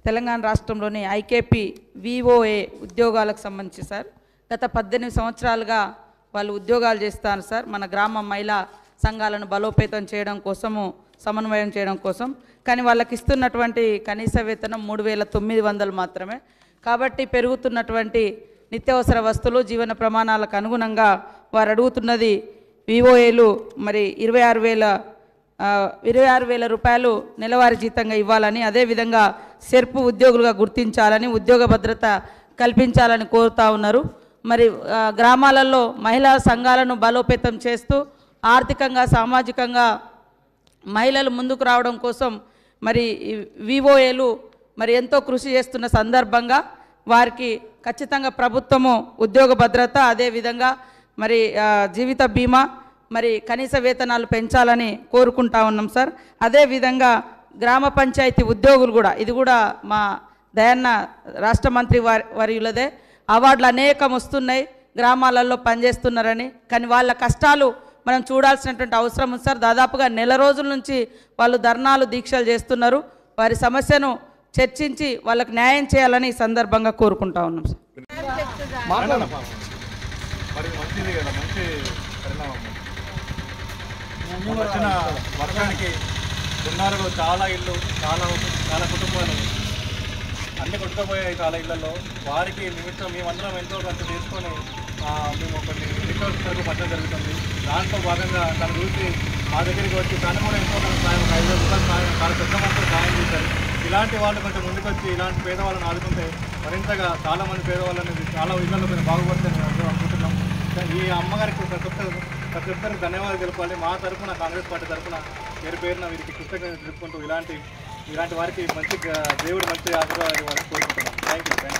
తెలంగాణ రాష్ట్రంలోని IKP VOA ఉద్యోగాలకు సంబంధించి సార్ గత పద్దెనిమిది సంవత్సరాలుగా వాళ్ళు ఉద్యోగాలు చేస్తారు సార్ మన గ్రామ మహిళా సంఘాలను బలోపేతం చేయడం కోసము సమన్వయం చేయడం కోసం కానీ వాళ్ళకి ఇస్తున్నటువంటి కనీస వేతనం మూడు వేల తొమ్మిది వందలు మాత్రమే కాబట్టి పెరుగుతున్నటువంటి నిత్యావసర వస్తువులు జీవన ప్రమాణాలకు అనుగుణంగా వారు అడుగుతున్నది విఓఏలు మరి ఇరవై ఆరు వేల ఆ, ఇరవై ఆరు వేల రూపాయలు నెలవారీ జీతంగా ఇవ్వాలని అదేవిధంగా సెర్పు ఉద్యోగులుగా గుర్తించాలని ఉద్యోగ భద్రత కల్పించాలని కోరుతా ఉన్నారు మరి ఆ, గ్రామాలలో మహిళా సంఘాలను బలోపేతం చేస్తూ ఆర్థికంగా సామాజికంగా మహిళలు ముందుకు రావడం కోసం మరి వివోఏలు మరి ఎంతో కృషి చేస్తున్న సందర్భంగా వారికి ఖచ్చితంగా ప్రభుత్వము ఉద్యోగ భద్రత అదేవిధంగా మరి ఆ, జీవిత బీమా మరి కనీస వేతనాలు పెంచాలని కోరుకుంటా ఉన్నాం సార్ అదేవిధంగా గ్రామ పంచాయతీ ఉద్యోగులు కూడా ఇది కూడా మా దయన్న రాష్ట్ర మంత్రి వారి వర్యులదే అవార్డులు అనేకం వస్తున్నాయి గ్రామాలలో పనిచేస్తున్నారని కానీ వాళ్ళ కష్టాలు మనం చూడాల్సినటువంటి అవసరం ఉంది సార్ దాదాపుగా నెల రోజుల నుంచి వాళ్ళు ధర్నాలు దీక్షలు చేస్తున్నారు వారి సమస్యను చర్చించి వాళ్ళకు న్యాయం చేయాలని ఈ సందర్భంగా కోరుకుంటా ఉన్నాం సార్ మరి మంచిది కదా మంచి పరిణామం మొన్న వచ్చిన వర్షానికి సున్నారులో చాలా ఇళ్ళు చాలా చాలా కుటుంబాలు అన్ని కొట్టుకుపోయాయి చాలా ఇళ్లలో వారికి నిమిత్తం మేమందరం ఎంతో ఖర్చు తీసుకొని ఆ, మేము కొన్ని రిసోర్స్ వరకు పట్టడం జరుగుతుంది దాంట్లో భాగంగా తను చూసి మా దగ్గరికి వచ్చి తను కూడా ఎంతో కొంత సాయం ఒక ఐదు వేల రూపాయలు సాయం వాళ్ళ పెద్ద మొత్తం సాయం చేశారు ఇలాంటి వాళ్ళు కొంచెం ముందుకొచ్చి ఇలాంటి పేదవాళ్ళని ఆదుకుంటే మరింతగా చాలా మంది పేదవాళ్ళని చాలా ఇళ్లలో కొంచెం బాగుపడతాయని మేము అందరం అనుకుంటున్నాం ఈ అమ్మగారికి ప్రతి ఒక్కరు ప్రతి ఒక్కరికి ధన్యవాదాలు తెలుపాలి మా తరఫున కాంగ్రెస్ పార్టీ తరఫున పేరు పేరున వీరికి కృతజ్ఞతలు తెలుపుకుంటూ ఇలాంటి ఇలాంటి వారికి మంచి దేవుడు మంచి ఆశీర్వాదాలు ఇవ్వాలని కోరుకుంటున్నాం థ్యాంక్ యూ